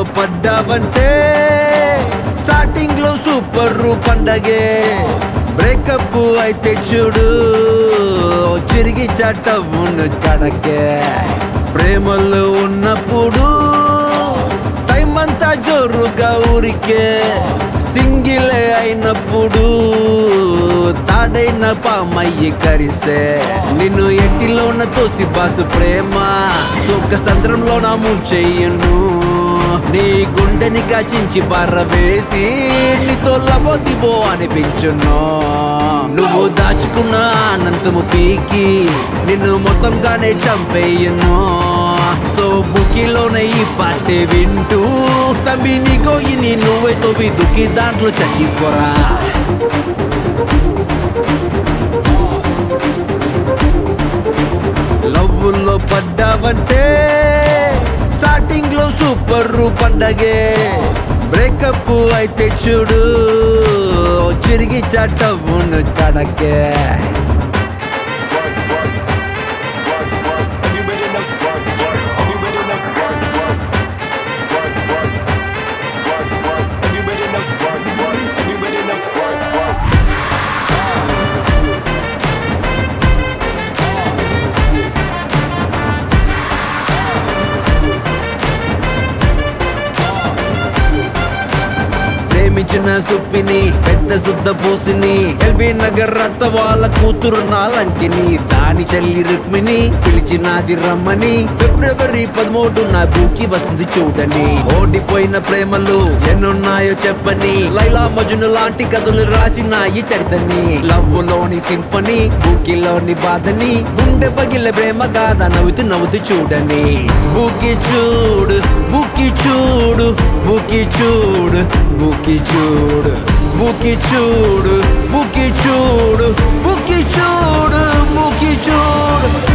పడ్డావంటే starting లో super పండగే breakup అయితే చూడు చిరిగి చట్టవును కడకే ప్రేమలో ఉన్నప్పుడు టైం అంతా జోరుగా ఊరికే సింగిలే అయినప్పుడు తాడైన పామయ్యి కరిసే నిన్ను ఎట్టిలోన తోసి బాసు ప్రేమ సుఖ సంద్రంలోన ముంచెయ్యను నీ గుండెని కాచించి వేసి నీతో లబోదిబో అనిపించును నువ్వు దాచుకున్న అనంతము పీకి నిన్ను మొత్తంగానే చంపేయను సో బుకిలోనే ఈ పాటే వింటూ తమ్మి నీకో ఇని నువ్వే తోవి దుక్కి దాంట్లో చచ్చిపోరా లవ్వుల్లో పడ్డావంటే స్టార్టింగ్ లో సూపర్ పండగే బ్రేకప్ అయితే చూడు చిరిగి చట్టవును కడకే Everybody know, everybody know, everybody know, everybody know. ప్రేమించిన సుప్పిని పెద్ద శుద్ధ పూసిని ఎల్బీ నగర్ రత్త వాళ్ళ కూతురు నాలంకిని దాని చెల్లి రుక్మిణి పిలిచినాది రమ్మని ఫిబ్రవరి పదమూడు నా బూకి వస్తుంది చూడని ఓడిపోయిన ప్రేమలు ఎన్నున్నాయో చెప్పని లైలా మజును లాంటి కథలు రాసినాయి చరితని లవ్వులోని సింఫనీ బూకిలోని బాధని గుండె పగిలే ప్రేమ గాథ నవ్వుతూ నవ్వుతూ చూడని బూకి చూడు బుకి చూడు బుకి చూడు బుకి చూడు బుకి చూడు బుకి చూడు బుకి చూడు బుకి చూడు